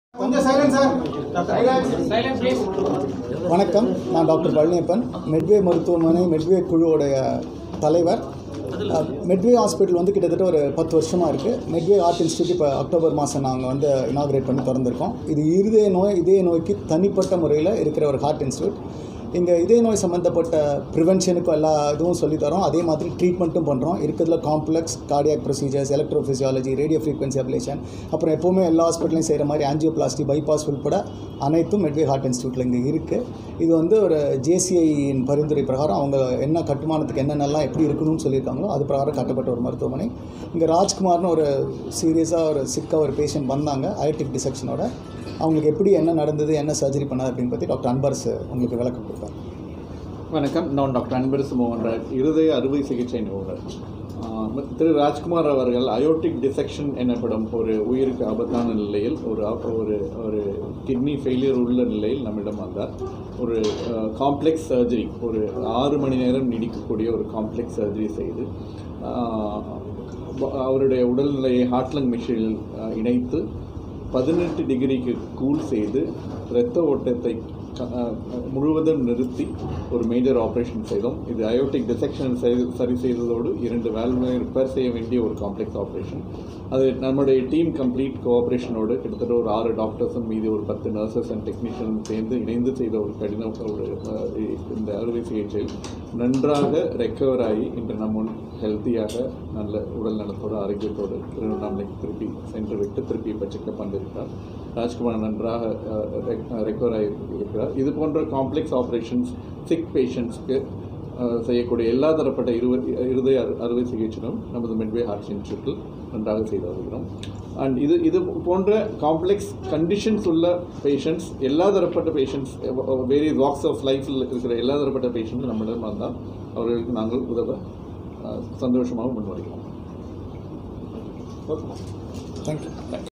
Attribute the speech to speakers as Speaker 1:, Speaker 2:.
Speaker 1: கொஞ்சம் silence sir
Speaker 2: வணக்கம் நான் டாக்டர் பழனியப்பன் மெட்வே மருத்துவமனை மெட்வே குழுவோடைய தலைவர் அஹ், மெட்வே ஹாஸ்பிட்டல் வந்து கிட்டத்தட்ட ஒரு பத்து வருஷமாக இருக்குது மெட்வே ஆர்ட் இன்ஸ்டியூட் இப்போ அக்டோபர் மாதம் நாங்கள் வந்து இனாகிரேட் பண்ணி திறந்திருக்கோம் இது இருதய நோய் இதய நோய்க்கு தனிப்பட்ட முறையில் இருக்கிற ஒரு ஹார்ட் இன்ஸ்டியூட் இங்கே இதய நோய் சம்மந்தப்பட்ட ப்ரிவென்ஷனுக்கும் எல்லா இதுவும் சொல்லித்தரோம் அதே மாதிரி ட்ரீட்மெண்ட்டும் பண்ணுறோம் இருக்கிறதுல complex cardiac procedures electrophysiology radio frequency ablation அப்புறம் எப்போவுமே எல்லா ஹாஸ்பிட்டலையும் செய்கிற மாதிரி ஆஞ்சியோபிளாஸ்டி பைபாஸ் உட்பட அனைத்தும் மெட்வே ஹார்ட் இன்ஸ்டியூட்டில் இங்கே இருக்குது இது வந்து ஒரு ஜேசிஐயின் பரிந்துரை பிரகாரம் அவங்க என்ன கட்டுமானத்துக்கு என்னென்னலாம் எப்படி இருக்கணும்னு சொல்லியிருக்காங்களோ அது பிரகாரம் கட்டப்பட்ட ஒரு மருத்துவமனை இங்கே ராஜ்குமார்னு ஒரு சீரியஸாக ஒரு சிக்காக ஒரு பேஷண்ட் வந்தாங்க அயட்டிக் டிசெக்ஷனோட அவங்களுக்கு எப்படி என்ன நடந்தது என்ன சர்ஜரி பண்ணாது அப்படின்னு பற்றி டாக்டர் அன்பரஸ் உங்களுக்கு விளக்கம் கொடுப்பார்
Speaker 3: வணக்கம் நான் டாக்டர் அன்பரசு மோகன்ராஜ் இருதய அறுவை சிகிச்சை நிபுணர் ஆஹ் திரு ராஜ்குமார் அவர்கள் அயோட்டிக் டிசெக்ஷன் எனப்படும் ஒரு உயிருக்கு ஆபத்தான நிலையில் ஒரு ஆப்- ஒரு ஒரு கிட்னி ஃபெயிலியர் உள்ள நிலையில் நம்மிடம் வந்தார் ஒரு காம்ப்ளெக்ஸ் சர்ஜரி ஒரு ஆறு மணி நேரம் நீடிக்கக்கூடிய ஒரு காம்ப்ளெக்ஸ் சர்ஜரி செய்து ஆஹ் ப- அவருடைய உடல்நிலையை ஹார்ட்லங் மிஷினில் ஆஹ் இணைத்து பதினெட்டு டிகிரிக்கு கூல் செய்து இரத்த ஓட்டத்தை க- அஹ் முழுவதும் நிறுத்தி ஒரு மேஜர் ஆப்ரேஷன் செய்தோம் இது அயோட்டிக் டிசெக்ஷன் செய்து சரி செய்ததோடு இரண்டு வேல்வை ரிப்பேர் செய்ய வேண்டிய ஒரு காம்ப்ளெக்ஸ் ஆப்ரேஷன் அது நம்முடைய டீம் கம்ப்ளீட் கோஆப்ரேஷனோடு கிட்டத்தட்ட ஒரு ஆறு டாக்டர்ஸும் மீதி ஒரு பத்து நர்சஸ் அண்ட் டெக்னீஷியனும் சேர்ந்து இணைந்து செய்த ஒரு கடின ஒரு அஹ், இந்த அறுவை சிகிச்சையில் நன்றாக ரெக்கவர் ஆகி இன்று நம் முன் ஹெல்த்தியாக நல்ல உடல் நலத்தோடு ஆரோக்கியத்தோடு திருவண்ணாமலைக்கு திருப்பி சென்று விட்டு திருப்பி இப்போ செக்அப் வந்திருக்கிறார் ராஜ்குமார் நன்றாக ரெக்கவர் ஆகி இருக்கிறார் இது போன்ற காம்ப்ளெக்ஸ் ஆப்ரேஷன்ஸ் சிக் பேஷண்ட்ஸ்க்கு செய்யக்கூடிய எல்லா தரப்பட்ட இருவ இருதய அறு- அறுவை சிகிச்சைகளும் நமது மெட்வே ஹார்ட் இன்ஸ்டியூட்டில் நன்றாக செய்து வருகிறோம் அண்ட் இது இது போன்ற காம்ப்ளெக்ஸ் கண்டிஷன்ஸ் உள்ள பேஷண்ட்ஸ் எல்லா தரப்பட்ட பேஷண்ட்ஸ் வேரியஸ் வாக்ஸ் ஆஃப் லைஃப்பில் இருக்கிற எல்லா தரப்பட்ட பேஷண்ட்ஸ் நம்மிடம் வந்தால் அவர்களுக்கு நாங்கள் உதவ அஹ், சந்தோஷமாக முன்வருகிறோம்
Speaker 2: தேங்க்யூ